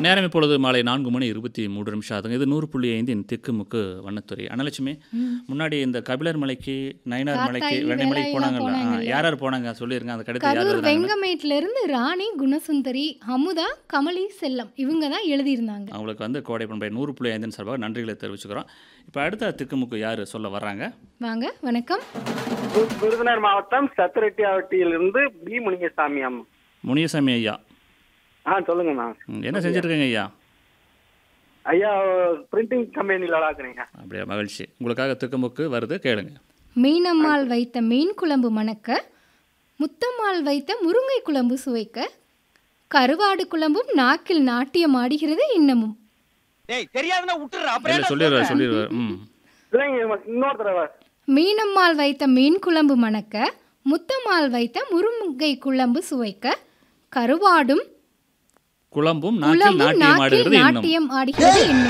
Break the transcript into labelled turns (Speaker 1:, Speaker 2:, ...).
Speaker 1: நேரம் இப்பொழுது மாலை நான்கு மணி இருபத்தி மூன்று நிமிஷம் ஆகுதுங்க இது நூறு புள்ளி ஐந்தின் திக்குமுக்கு வண்ணத்துறை அனலட்சுமி முன்னாடி இந்த கபிலர் மலைக்கு நயினார் மலைக்கு
Speaker 2: காத்தாயி,
Speaker 1: வெண்ணைமலைக்கு
Speaker 2: வேலாயுதம்
Speaker 1: போனாங்கல்ல ஆ,
Speaker 2: போனாங்கல்ல.
Speaker 1: யார் யார் போனாங்க சொல்லிருங்க அந்த கடிதத்தை யார்
Speaker 2: கரூர்
Speaker 1: எழுதுனாங்கன்னு.
Speaker 2: வெங்கமேட்ல இருந்து ராணி குணசுந்தரி அமுதா கமலி செல்லம் இவங்க தான் எழுதியிருந்தாங்க
Speaker 1: அவங்களுக்கு வந்து கோடை பண்பை நூறு புள்ளி ஐந்தின் சார்பாக நன்றிகளை தெரிவிச்சுக்கிறோம் இப்போ அடுத்த திக்குமுக்கு யார் சொல்ல வர்றாங்க
Speaker 2: வாங்க வணக்கம்
Speaker 3: வி- விருதுநகர் மாவட்டம் சத்திரெட்டியாவட்டியிலிருந்து பி முனிகசாமி அம்மா
Speaker 1: முனியசாமி ஐயா
Speaker 3: ஆ சொல்லுங்கண்ணா
Speaker 1: ம், என்ன செஞ்சுருக்கீங்க ஐயா
Speaker 3: ஐயா பிரிண்டிங் கம்பெனியில் விளாக்குறீங்க
Speaker 1: அப்படியா மகிழ்ச்சி உங்களுக்காக திக்குமுக்கு வருது கேளுங்க
Speaker 2: மீனம்மாள் வைத்த மீன் குழம்பு மணக்க முத்தம்மாள் வைத்த முருங்கை குழம்பு சுவைக்க கருவாடு குழம்பும் நாக்கில் நாட்டியம் ஆடுகிறது இன்னமும்
Speaker 4: டேய் தெரியாதுன்னா விட்டுற அப்புறம்
Speaker 1: இல்லை
Speaker 4: என்ன
Speaker 1: சொல்லிடுவார்
Speaker 4: சொல்ற?
Speaker 1: சொல்லிடுவார் ம்
Speaker 3: இல்லைங்க இன்னொரு தடவை
Speaker 2: மீனம்மாள் வைத்த மீன் குழம்பு மணக்க முத்தம்மாள் வைத்த முருங்கை குழம்பு சுவைக்க கருவாடும்
Speaker 1: குழம்பும் நாக்கில்
Speaker 2: குழம்பும்
Speaker 1: நாட்டியம்
Speaker 2: நாக்கில்
Speaker 1: ஆடுகிறது இன்னும்
Speaker 2: நாட்டியம் ஆடுகிறது இன்னும்